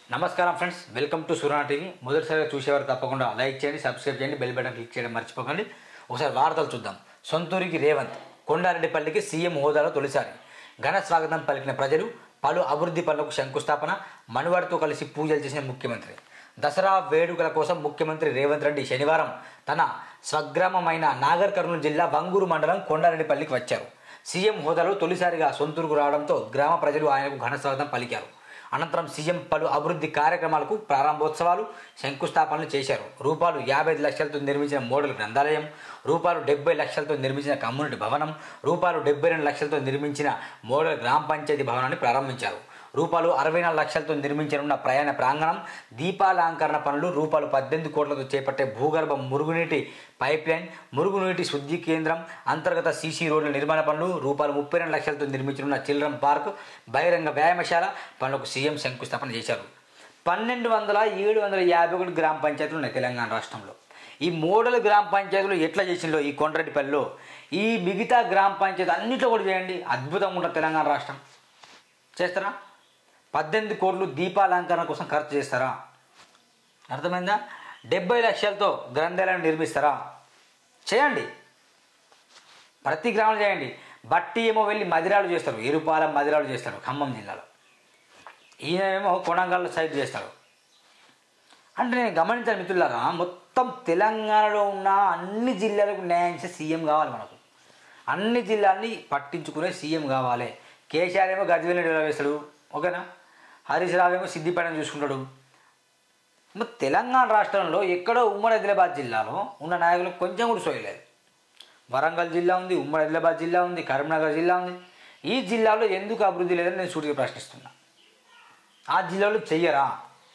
నమస్కారం friends welcome to Surana TV మొదటిసారిగా చూసేవారు తప్పకుండా లైక్ చేయండి సబ్స్క్రైబ్ చేయండి బెల్ బటన్ క్లిక్ చేయడం మర్చిపోకండి ఒకసారి వార్తలు చూద్దాం సొంతూరికి రేవంత్ కొండారెడ్డిపల్లికి సీఎం హోదాలో తొలిసారి ఘన స్వాగతం పలికిన ప్రజలు పలు అభివృద్ధి పనులకు శంకుస్థాపన మనువాడితో కలిసి పూజలు చేసిన ముఖ్యమంత్రి దసరా వేడుకల కోసం ముఖ్యమంత్రి రేవంత్ రెడ్డి శనివారం తన స్వగ్రామమైన నాగర్ కర్నూలు జిల్లా బంగూరు మండలం కొండారెడ్డిపల్లికి వచ్చారు సీఎం హోదాలో తొలిసారిగా సొంతూరుకు రావడంతో గ్రామ ప్రజలు ఆయనకు ఘన స్వాగతం పలికారు అనంతరం సీఎం పలు అభివృద్ధి కార్యక్రమాలకు ప్రారంభోత్సవాలు శంకుస్థాపనలు చేశారు రూపాయలు యాభై ఐదు లక్షలతో నిర్మించిన మోడల్ గ్రంథాలయం రూపాయలు డెబ్బై లక్షలతో నిర్మించిన కమ్యూనిటీ భవనం రూపాయలు డెబ్బై రెండు లక్షలతో నిర్మించిన మోడల్ గ్రామ పంచాయతీ భవనాన్ని ప్రారంభించారు రూపాయలు అరవై నాలుగు లక్షలతో నిర్మించనున్న ప్రయాణ ప్రాంగణం దీపాలంకరణ పనులు రూపాయలు పద్దెనిమిది కోట్లతో చేపట్టే భూగర్భ మురుగునీటి పైప్ లైన్ మురుగునీటి శుద్ధి కేంద్రం అంతర్గత సీసీ రోడ్ల నిర్మాణ పనులు రూపాయలు ముప్పై రెండు లక్షలతో నిర్మించనున్న చిల్డ్రన్ పార్క్ బహిరంగ వ్యాయామశాల పనులకు సీఎం శంకుస్థాపన చేశారు పన్నెండు వందల ఏడు వందల యాభై ఒకటి గ్రామ పంచాయతీలు ఉన్నాయి తెలంగాణ రాష్ట్రంలో ఈ మోడల్ గ్రామ పంచాయతీలు ఎట్లా చేసిందో ఈ కొండ్రెడ్డిపల్లిలో ఈ మిగతా గ్రామ పంచాయతీ అన్నింటిలో కూడా చేయండి అద్భుతంగా ఉంటుంది తెలంగాణ రాష్ట్రం చేస్తారా పద్దెనిమిది కోట్లు దీపాలంకరణ కోసం ఖర్చు చేస్తారా అర్థమైందా డెబ్బై లక్షలతో గ్రంథాలయం నిర్మిస్తారా చేయండి ప్రతి గ్రామం చేయండి బట్టి ఏమో వెళ్ళి మదిరాలు చేస్తారు ఎరుపాలెం మదిరాలు చేస్తారు ఖమ్మం జిల్లాలో ఈయనేమో కొనంగల్ సైడ్ చేస్తాడు అంటే నేను గమనించాను మిత్రులారా మొత్తం తెలంగాణలో ఉన్న అన్ని జిల్లాలకు న్యాయం చేసే సీఎం కావాలి మనకు అన్ని జిల్లాల్ని పట్టించుకునే సీఎం కావాలి కేసీఆర్ ఏమో గజ్వేల్ వేస్తాడు ఓకేనా హరీష్ రావు ఏమో సిద్దిపేటను చూసుకుంటాడు మరి తెలంగాణ రాష్ట్రంలో ఎక్కడో ఉమ్మడి ఆదిలాబాద్ జిల్లాలో ఉన్న నాయకులకు కొంచెం కూడా సోయలేదు వరంగల్ జిల్లా ఉంది ఉమ్మడి ఆదిలాబాద్ జిల్లా ఉంది కరీంనగర్ జిల్లా ఉంది ఈ జిల్లాలో ఎందుకు అభివృద్ధి లేదని నేను సూటిగా ప్రశ్నిస్తున్నా ఆ జిల్లాలో చెయ్యరా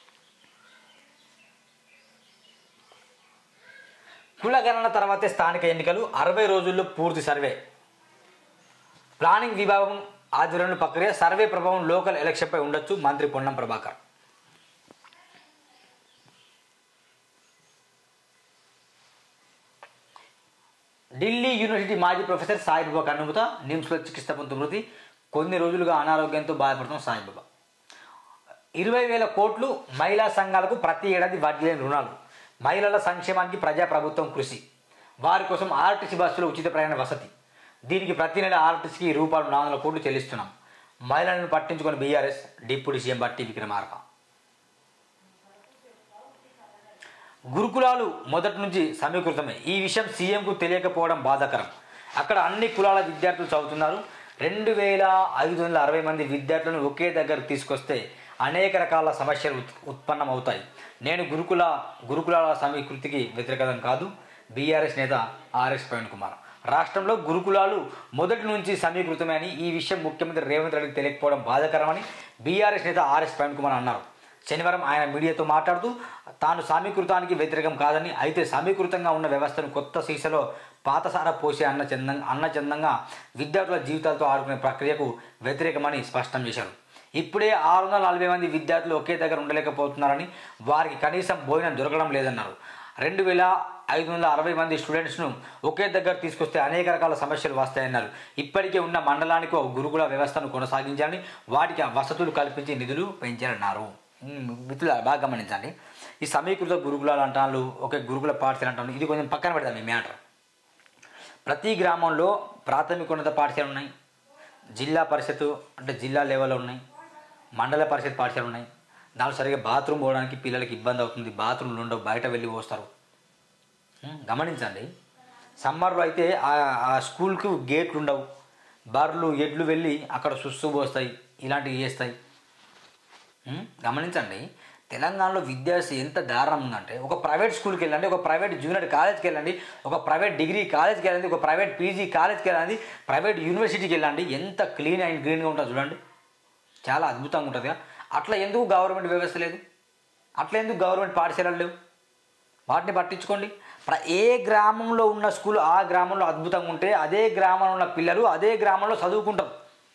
కులగణన తర్వాతే స్థానిక ఎన్నికలు అరవై రోజుల్లో పూర్తి సర్వే ప్లానింగ్ విభాగం ఆధ్వర్యంలో ప్రక్రియ సర్వే ప్రభావం లోకల్ ఎలక్షన్పై ఉండొచ్చు మంత్రి పొన్నం ప్రభాకర్ ఢిల్లీ యూనివర్సిటీ మాజీ ప్రొఫెసర్ సాయిబాబా కన్నుమత నిమ్స్లో చికిత్స పొందుతూ మృతి కొన్ని రోజులుగా అనారోగ్యంతో బాధపడుతున్న సాయిబాబా ఇరవై వేల కోట్లు మహిళా సంఘాలకు ప్రతి ఏడాది వడ్డీ లేని రుణాలు మహిళల సంక్షేమానికి ప్రజాప్రభుత్వం కృషి వారి కోసం ఆర్టీసీ బస్సులో ఉచిత ప్రయాణ వసతి దీనికి ప్రతి నెల ఆర్టీసీకి రూపాయలు నాలుగు వందల కోట్లు చెల్లిస్తున్నాం మహిళలను పట్టించుకుని బీఆర్ఎస్ డిప్యూటీ సీఎం బట్టి విక్రమార్క గురుకులాలు మొదటి నుంచి సమీకృతమే ఈ విషయం సీఎంకు తెలియకపోవడం బాధాకరం అక్కడ అన్ని కులాల విద్యార్థులు చదువుతున్నారు రెండు వేల ఐదు వందల అరవై మంది విద్యార్థులను ఒకే దగ్గర తీసుకొస్తే అనేక రకాల సమస్యలు ఉత్ ఉత్పన్నం అవుతాయి నేను గురుకుల గురుకులాల సమీకృతికి వ్యతిరేకతం కాదు బీఆర్ఎస్ నేత ఆర్ఎస్ ప్రవీణ్ కుమార్ రాష్ట్రంలో గురుకులాలు మొదటి నుంచి సమీకృతమే అని ఈ విషయం ముఖ్యమంత్రి రేవంత్ రెడ్డికి తెలియకపోవడం బాధాకరమని బీఆర్ఎస్ నేత ఆర్ఎస్ ప్రవీణ్ కుమార్ అన్నారు శనివారం ఆయన మీడియాతో మాట్లాడుతూ తాను సమీకృతానికి వ్యతిరేకం కాదని అయితే సమీకృతంగా ఉన్న వ్యవస్థను కొత్త సీసలో పాతసార పోసే అన్న చందంగా అన్న చందంగా విద్యార్థుల జీవితాలతో ఆడుకునే ప్రక్రియకు వ్యతిరేకమని స్పష్టం చేశారు ఇప్పుడే ఆరు వందల నలభై మంది విద్యార్థులు ఒకే దగ్గర ఉండలేకపోతున్నారని వారికి కనీసం భోజనం దొరకడం లేదన్నారు రెండు వేల ఐదు వందల అరవై మంది స్టూడెంట్స్ను ఒకే దగ్గర తీసుకొస్తే అనేక రకాల సమస్యలు వస్తాయన్నారు ఇప్పటికే ఉన్న మండలానికి ఒక గురుకుల వ్యవస్థను కొనసాగించాలని వాటికి ఆ వసతులు కల్పించి నిధులు పెంచారన్నారు ఉమ్, మిత్రులు బాగా గమనించండి ఈ సమీకృత గురుకులాలు అంటాను ఒకే గురుకుల పాఠశాల అంటాను ఇది కొంచెం పక్కన పెడతాం ఈ మ్యాటర్ ప్రతి గ్రామంలో ప్రాథమికోన్నత పాఠశాలలు ఉన్నాయి జిల్లా పరిషత్ అంటే జిల్లా లెవెల్లో ఉన్నాయి మండల పరిషత్ పాఠశాలలు ఉన్నాయి దాంట్లో సరిగ్గా బాత్రూమ్ పోవడానికి పిల్లలకి ఇబ్బంది అవుతుంది బాత్రూమ్లు ఉండవు బయట వెళ్ళి పోస్తారు ఉం, గమనించండి సమ్మర్లో అయితే ఆ- ఆ స్కూల్కి గేట్లు ఉండవు బర్రెలు ఎడ్లు వెళ్ళి అక్కడ సుస్సు పోస్తాయి ఇలాంటివి చేస్తాయి ఉం, గమనించండి తెలంగాణలో విద్యార్థి ఎంత దారుణం ఉందంటే ఒక ప్రైవేట్ స్కూల్కి వెళ్ళండి ఒక ప్రైవేట్ జూనియర్ కాలేజ్కి వెళ్ళండి ఒక ప్రైవేట్ డిగ్రీ కాలేజ్కి వెళ్ళండి ఒక ప్రైవేట్ పీజీ కాలేజ్కి వెళ్ళండి ప్రైవేట్ యూనివర్సిటీకి వెళ్ళండి ఎంత క్లీన్ అండ్ గ్రీన్గా ఉంటుంది చూడండి చాలా అద్భుతంగా ఉంటుంది కదా అట్లా ఎందుకు గవర్నమెంట్ వ్యవస్థ లేదు అట్లా ఎందుకు గవర్నమెంట్ పాఠశాలలు లేవు వాటిని పట్టించుకోండి ప్ర- ఏ గ్రామంలో ఉన్న స్కూల్ ఆ గ్రామంలో అద్భుతంగా ఉంటే అదే గ్రామంలో ఉన్న పిల్లలు అదే గ్రామంలో చదువుకుంటారు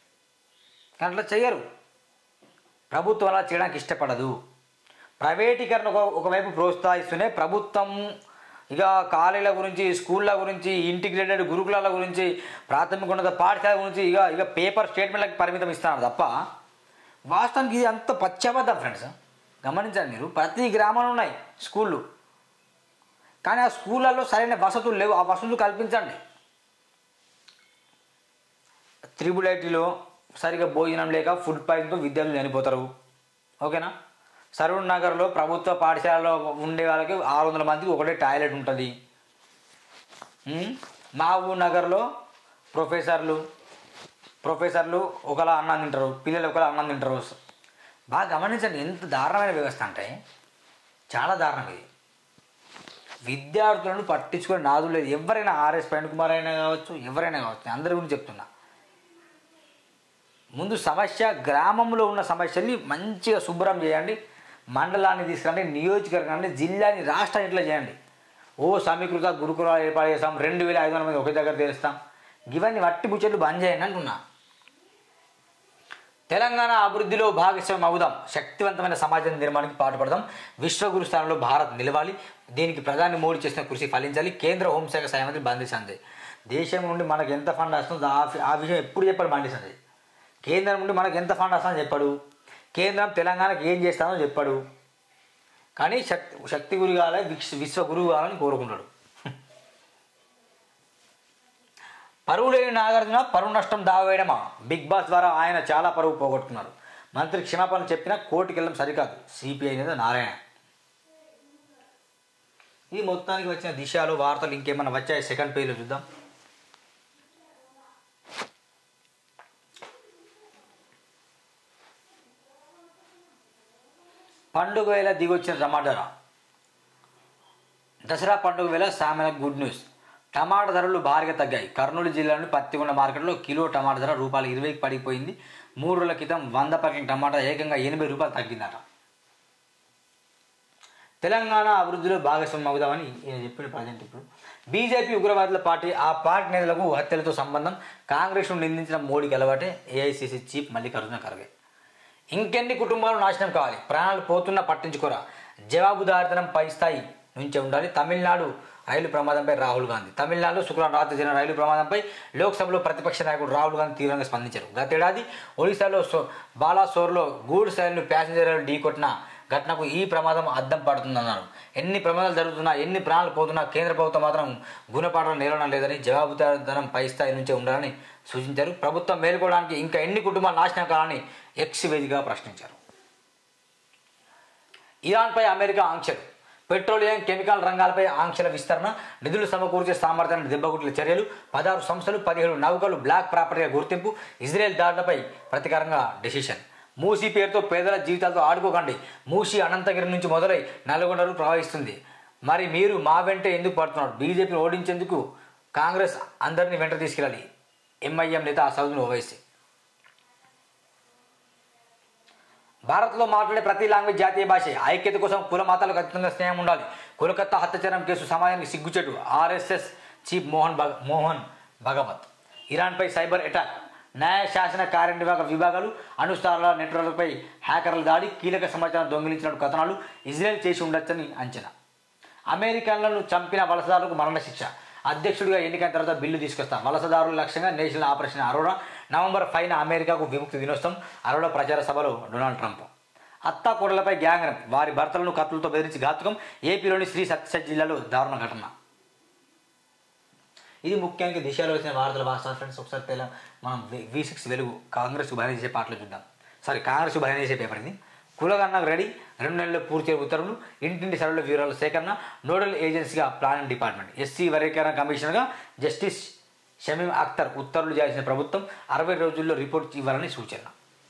కానీ అట్లా చేయరు ప్రభుత్వం అలా చేయడానికి ఇష్టపడదు ప్రైవేటీకరణ ఒక ఒకవైపు ప్రోత్సహిస్తూనే ప్రభుత్వం ఇక కాలేజీల గురించి స్కూళ్ళ గురించి ఇంటిగ్రేటెడ్ గురుకులాల గురించి ప్రాథమికోన్నత పాఠశాల గురించి ఇక ఇక పేపర్ స్టేట్మెంట్లకు పరిమితం ఇస్తున్నారు తప్ప వాస్తవానికి ఇది అంత పచ్చబద్ధం ఫ్రెండ్స్ గమనించండి మీరు ప్రతి గ్రామంలో ఉన్నాయి స్కూళ్ళు కానీ ఆ స్కూళ్ళల్లో సరైన వసతులు లేవు ఆ వసతులు కల్పించండి త్రిబుల్ ఐటీలో సరిగా భోజనం లేక ఫుడ్ పాయిజన్తో విద్యార్థులు చనిపోతారు ఓకేనా సరూర్ నగర్లో ప్రభుత్వ పాఠశాలలో ఉండే వాళ్ళకి ఆరు వందల మందికి ఒకటే టాయిలెట్ ఉంటుంది ఉమ్, మహబూబ్ నగర్లో ప్రొఫెసర్లు ప్రొఫెసర్లు ఒకలా అన్నం తింటారు పిల్లలు ఒకలా అన్నం తింటారు బాగా గమనించండి ఎంత దారుణమైన వ్యవస్థ అంటే చాలా దారుణం ఇది విద్యార్థులను పట్టించుకొని నాదు లేదు ఎవరైనా ఆర్ఎస్ ప్రవీణ్ కుమార్ అయినా కావచ్చు ఎవరైనా కావచ్చు నేను అందరి గురించి చెప్తున్నా ముందు సమస్య గ్రామంలో ఉన్న సమస్యల్ని మంచిగా శుభ్రం చేయండి మండలాన్ని తీసుకురండి నియోజకవర్గాన్ని జిల్లాని రాష్ట్రాన్ని ఇట్లా చేయండి ఓ సమీకృత గురుకులాలు ఏర్పాటు చేస్తాం రెండు వేల ఐదు వందల మంది ఒకే దగ్గర తెలుస్తాం ఇవన్నీ వట్టి ముచ్చట్లు బంద్ చేయండి అంటున్నా తెలంగాణ అభివృద్ధిలో భాగస్వామ్యం అవుదాం శక్తివంతమైన సమాజం నిర్మాణానికి పాటుపడదాం విశ్వగురు స్థానంలో భారత్ నిలవాలి దీనికి ప్రధాని మోడీ చేసిన కృషి ఫలించాలి కేంద్ర హోంశాఖ సహాయ మంత్రి బండి సంజయ్ దేశం నుండి మనకు ఎంత ఫండ్ వస్తుందో ఆ ఆ విషయం ఎప్పుడు చెప్పాడు బండి సంజయ్ కేంద్రం నుండి మనకు ఎంత ఫండ్ వస్తుందో చెప్పాడు కేంద్రం తెలంగాణకి ఏం చేస్తానో చెప్పాడు కానీ శక్తి శక్తి గురి కావాలి విశ్వ విశ్వ గురువు కావాలని కోరుకుంటాడు పరువు లేని నాగార్జున పరువు నష్టం దావేయడమా బిగ్ బాస్ ద్వారా ఆయన చాలా పరువు పోగొట్టుకున్నారు మంత్రి క్షమాపణలు చెప్పినా కోర్టుకి వెళ్ళడం సరికాదు సిపిఐ నేత నారాయణ ఇది మొత్తానికి వచ్చిన దిశలో వార్తలు ఇంకేమైనా వచ్చాయి సెకండ్ పేజ్లో చూద్దాం పండుగ వేళ దిగొచ్చిన టమాటా దసరా పండుగ వేళ సామెలకు గుడ్ న్యూస్ టమాటా ధరలు భారీగా తగ్గాయి కర్నూలు జిల్లాలోని పత్తికొండ మార్కెట్లో కిలో టమాటా ధర రూపాయలు ఇరవైకి పడిపోయింది మూడు రోజుల క్రితం వంద పక్కన టమాటా ఏకంగా ఎనభై రూపాయలు తగ్గిందట తెలంగాణ అభివృద్ధిలో భాగస్వామ్యం అవుదామని ఈయన చెప్పిన ప్రజెంట్ ఇప్పుడు బీజేపీ ఉగ్రవాదుల పార్టీ ఆ పార్టీ నేతలకు హత్యలతో సంబంధం కాంగ్రెస్ను నిందించిన మోడీకి అలవాటే ఏఐసిసి చీఫ్ మల్లికార్జున ఖర్గే ఇంకెన్ని కుటుంబాలు నాశనం కావాలి ప్రాణాలు పోతున్నా పట్టించుకోరా జవాబుదారితనం పై స్థాయి నుంచే ఉండాలి తమిళనాడు రైలు ప్రమాదంపై రాహుల్ గాంధీ తమిళనాడులో శుక్రవారం రాత్రి జరిగిన రైలు ప్రమాదంపై లోక్సభలో ప్రతిపక్ష నాయకుడు రాహుల్ గాంధీ తీవ్రంగా స్పందించారు గతేడాది ఒడిశాలో సో బాలాసోర్లో గూడ్స్ రైలు ప్యాసింజర్ రైలు ఢీకొట్టిన ఘటనకు ఈ ప్రమాదం అద్దం పడుతుందన్నారు ఎన్ని ప్రమాదాలు జరుగుతున్నా ఎన్ని ప్రాణాలు పోతున్నా కేంద్ర ప్రభుత్వం మాత్రం గుణపాఠం నేలడం లేదని జవాబుదారితనం పై స్థాయి నుంచే ఉండాలని సూచించారు ప్రభుత్వం మేలుకోవడానికి ఇంకా ఎన్ని కుటుంబాలు నాశనం కావాలని ఎక్స్ వేదికగా ప్రశ్నించారు ఇరాన్పై అమెరికా ఆంక్షలు పెట్రోలియం కెమికల్ రంగాలపై ఆంక్షల విస్తరణ నిధులు సమకూర్చే సామర్థ్యాన్ని దెబ్బకొట్టిన చర్యలు పదహారు సంస్థలు పదిహేడు నౌకలు బ్లాక్ ప్రాపర్టీగా గుర్తింపు ఇజ్రాయెల్ దాడులపై ప్రతీకారంగా డెసిషన్ మూసీ పేరుతో పేదల జీవితాలతో ఆడుకోకండి మూసీ అనంతగిరి నుంచి మొదలై నల్గొండలు ప్రవహిస్తుంది మరి మీరు మా వెంటే ఎందుకు పడుతున్నారు బీజేపీని ఓడించేందుకు కాంగ్రెస్ అందరినీ వెంట తీసుకెళ్ళాలి ఎంఐఎం నేత అసదుద్దీన్ ఓవైసీ భారత్లో మాట్లాడే ప్రతి లాంగ్వేజ్ జాతీయ భాష ఐక్యత కోసం కుల మతాలకు అత్యంత స్నేహం ఉండాలి కోలకత్తా హత్యాచారం కేసు సమాజానికి సిగ్గుచెట్టు ఆర్ఎస్ఎస్ చీఫ్ మోహన్ భగ మోహన్ భగవత్ ఇరాన్పై సైబర్ అటాక్ న్యాయ శాసన కార్యనిర్వాహక విభాగాలు అనుష్ఠానాల నెట్వర్క్లపై హ్యాకర్ల దాడి కీలక సమాచారం దొంగిలించిన కథనాలు ఇజ్రాయెల్ చేసి ఉండొచ్చని అంచనా అమెరికన్లను చంపిన వలసదారులకు మరణశిక్ష అధ్యక్షుడిగా ఎన్నికైన తర్వాత బిల్లు తీసుకొస్తాం వలసదారుల లక్ష్యంగా నేషనల్ ఆపరేషన్ అరోరా నవంబర్ ఫైవ్న అమెరికాకు విముక్తి దినోత్సవం అరోరా ప్రచార సభలో డొనాల్డ్ ట్రంప్ అత్తా కోడలపై గ్యాంగ్ రేప్. వారి భర్తలను కత్తులతో బెదిరించి ఘాతుకం ఏపీలోని శ్రీ సత్యసాయి జిల్లాలో దారుణ ఘటన ఇది ముఖ్యంగా దిశలో వచ్చిన వార్తల వాస్తవం ఫ్రెండ్స్ ఒకసారి తెల మనం వి సిక్స్ వెలుగు కాంగ్రెస్ భయం చేసే పాటలు చూద్దాం సారీ కాంగ్రెస్ భయం చేసే పేపర్ ఇది కులగన్నకు రెడీ రెండు నెలల్లో పూర్తి అయ్యే ఉత్తర్వులు ఇంటింటి సరళ వివరాల సేకరణ నోడల్ ఏజెన్సీగా ప్లానింగ్ డిపార్ట్మెంట్ ఎస్సీ వర్గీకరణ కమిషనర్గా జస్టిస్ షమీం అఖ్తర్ ఉత్తర్వులు జారీ చేసిన ప్రభుత్వం అరవై రోజుల్లో రిపోర్ట్ ఇవ్వాలని సూచన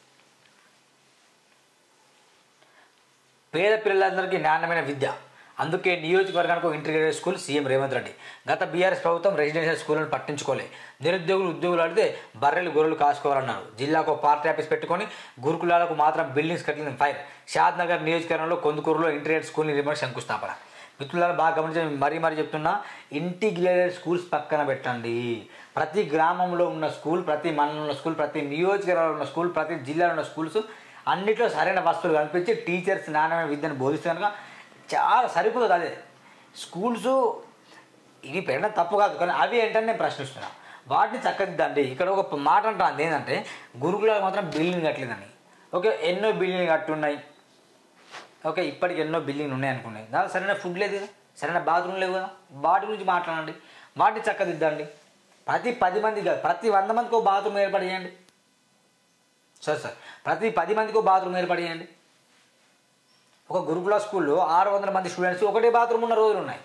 పేద పిల్లలందరికీ నాణ్యమైన విద్య అందుకే నియోజకవర్గానికి ఒక integrated school CM Revanth Reddy గత బీఆర్ఎస్ ప్రభుత్వం రెసిడెన్షియల్ స్కూళ్ళను పట్టించుకోలే నిరుద్యోగులు ఉద్యోగులు అడిగితే బర్రెలు గొర్రెలు కాసుకోవాలన్నారు జిల్లాకు ఒక పార్టీ ఆఫీస్ పెట్టుకొని గురుకులాలకు మాత్రం బిల్డింగ్స్ కట్టిన ఫైర్ షాద్ నగర్ నియోజకవర్గంలో కొందుకూరులో ఇంటిగ్రేటెడ్ స్కూల్ నిర్మాణ శంకుస్థాపన మిత్రులారా బాగా గమనించి మరీ మరీ చెప్తున్నా ఇంటిగ్రేటెడ్ స్కూల్స్ పక్కన పెట్టండి ప్రతి గ్రామంలో ఉన్న స్కూల్ ప్రతి మండలంలో ఉన్న స్కూల్ ప్రతి నియోజకవర్గంలో ఉన్న స్కూల్ ప్రతి జిల్లాలో ఉన్న స్కూల్స్ అన్నిట్లో సరైన వస్తువులు కనిపించి టీచర్స్ నాణ్యమైన విద్యను బోధిస్తే కనుక చాలా సరిపోతుంది అదే స్కూల్స్ ఇవి పెట్టడం తప్పు కాదు కానీ అవి ఏంటని నేను ప్రశ్నిస్తున్నా వాటిని చక్కదిద్దండి ఇక్కడ ఒక మాట అంటాను ఏంటంటే గురుకులాలు మాత్రం బిల్డింగ్ కట్టలేదని ఓకే ఎన్నో బిల్డింగ్ కట్టున్నాయి ఓకే ఇప్పటికి ఎన్నో బిల్డింగ్లు ఉన్నాయి అనుకున్నాయి దాని సరైన ఫుడ్ లేదు కదా సరైన బాత్రూమ్ లేవు కదా వాటి గురించి మాట్లాడండి వాటిని చక్కదిద్దండి ప్రతి పది మంది కాదు ప్రతి వంద మందికి ఒక బాత్రూమ్ ఏర్పాటు చేయండి సార్ సార్ ప్రతి పది మందికి ఒక బాత్రూమ్ ఏర్పాటు చేయండి ఒక గురుకుల స్కూల్లో ఆరు వందల మంది స్టూడెంట్స్ ఒకటే బాత్రూమ్ ఉన్న రోజులు ఉన్నాయి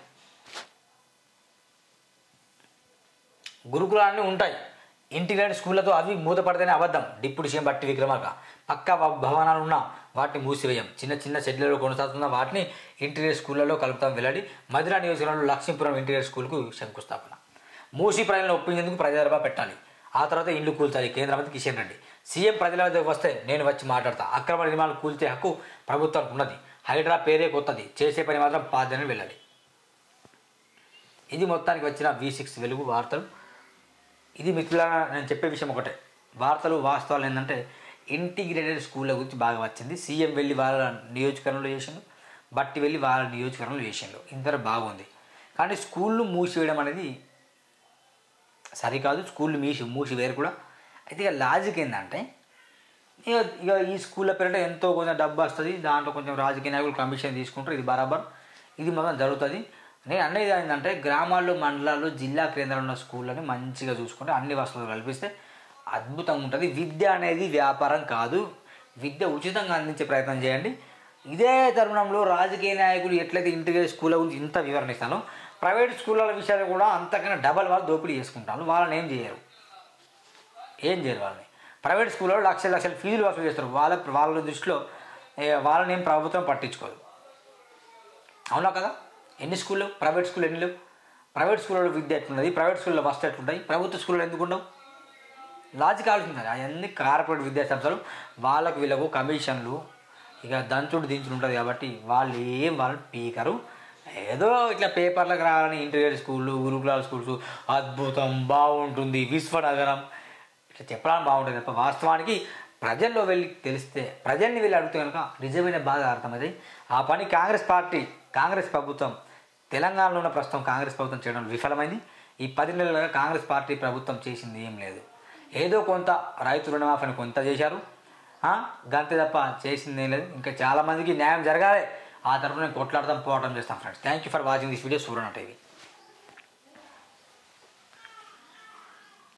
గురుకులాన్ని ఉంటాయి ఇంటిగ్రేటెడ్ స్కూళ్ళతో అవి మూతపడితేనే అబద్ధం డిప్యూటీ సీఎం బట్టి విక్రమార్క పక్కా భ- భవనాలు ఉన్నా వాటిని మూసివేయం చిన్న చిన్న షెడ్లలో కొనసాగుతున్న వాటిని ఇంటీరియర్ స్కూళ్ళలో కలుపుతాం వెల్లడి మధుర నియోజకవర్గంలో లక్ష్మీపురం ఇంటీరియర్ స్కూల్కు శంకుస్థాపన మూసి ప్రజలను ఒప్పించేందుకు ప్రజాదరబా పెట్టాలి ఆ తర్వాత ఇల్లు కూల్చాలి కేంద్ర మంత్రి కిషన్ రెడ్డి సీఎం ప్రజల వద్దకు వస్తే నేను వచ్చి మాట్లాడతా అక్రమ నిర్మాణాలు కూల్చే హక్కు ప్రభుత్వానికి ఉన్నది హైడ్రా పేరే కొత్తది చేసే పని మాత్రం పాదని వెళ్ళాలి ఇది మొత్తానికి వచ్చిన వి సిక్స్ వెలుగు వార్తలు ఇది మిత్రులారా నేను చెప్పే విషయం ఒకటే వార్తలు వాస్తవాలు ఏంటంటే ఇంటిగ్రేటెడ్ స్కూళ్ళ గురించి బాగా వచ్చింది సీఎం వెళ్ళి వాళ్ళ నియోజకవర్గంలో చేసిండు బట్టి వెళ్ళి వాళ్ళ నియోజకవర్గంలో చేసిండు ఇంతలో బాగుంది కానీ స్కూళ్ళు మూసివేయడం అనేది సరికాదు స్కూళ్ళు మూసి మూసివేయరు కూడా అయితే ఇక లాజిక్ ఏంటంటే ఇక ఇక ఈ స్కూళ్ళ పేరిట ఎంతో కొంచెం డబ్బు వస్తుంది దాంట్లో కొంచెం రాజకీయ నాయకులు కమిషన్ తీసుకుంటారు ఇది బరాబర్ ఇది మొత్తం జరుగుతుంది నేను అనేది ఏంటంటే గ్రామాల్లో మండలాల్లో జిల్లా కేంద్రాలు ఉన్న స్కూళ్ళని మంచిగా చూసుకుంటే అన్ని వసతులు కల్పిస్తే అద్భుతంగా ఉంటుంది విద్య అనేది వ్యాపారం కాదు విద్య ఉచితంగా అందించే ప్రయత్నం చేయండి ఇదే తరుణంలో రాజకీయ నాయకులు ఎట్లయితే ఇంటిగ్రేట్ స్కూళ్ళ గురించి ఇంత వివరణ ఇస్తానో ప్రైవేట్ స్కూళ్ళ విషయాలు కూడా అంతకన్నా డబల్ వాళ్ళు దోపిడీ చేసుకుంటారు వాళ్ళని ఏం చేయరు ఏం చేయరు వాళ్ళని ప్రైవేట్ స్కూల్లో లక్షల లక్షల ఫీజులు వసూలు చేస్తారు వాళ్ళ వాళ్ళ దృష్టిలో ఏ, వాళ్ళని ఏం ప్రభుత్వం పట్టించుకోదు అవునా కదా ఎన్ని స్కూళ్ళు ప్రైవేట్ స్కూల్ ఎన్ని లేవు ప్రైవేట్ స్కూల్లో విద్య ఎట్లున్నది ప్రైవేట్ స్కూల్లో బస్ ఎట్లుంటాయి ప్రభుత్వ స్కూల్లో ఎందుకు ఉండవు లాజిక్ ఆలోచించాలి అవన్నీ కార్పొరేట్ విద్యా సంస్థలు వాళ్ళకు వీళ్ళకు కమిషన్లు ఇక దంచుడు దించుడు ఉంటుంది కాబట్టి వాళ్ళు ఏం వాళ్ళని పీకరు ఏదో ఇట్లా పేపర్లకు రావాలని ఇంటీరియర్ స్కూళ్ళు గురుకులాల స్కూల్స్ అద్భుతం బాగుంటుంది విశ్వనగరం ఇట్లా చెప్పడానికి బాగుంటుంది తప్ప వాస్తవానికి ప్రజల్లో వెళ్ళి తెలిస్తే ప్రజల్ని వెళ్ళి అడిగితే కనుక నిజమైన బాధ అర్థమవుతాయి ఆ పని కాంగ్రెస్ పార్టీ కాంగ్రెస్ ప్రభుత్వం తెలంగాణలో ఉన్న ప్రస్తుతం కాంగ్రెస్ ప్రభుత్వం చేయడం విఫలమైంది ఈ పది నెలలుగా కాంగ్రెస్ పార్టీ ప్రభుత్వం చేసింది ఏం లేదు ఏదో కొంత రైతు రుణమాఫీని కొంత చేశారు ఆ, గంతే తప్ప చేసింది ఏం లేదు ఇంకా చాలామందికి న్యాయం జరగాలి ఆ తరఫున నేను కొట్లాడతాం పోవడం చేస్తాం friends thank you for watching this video Suryana TV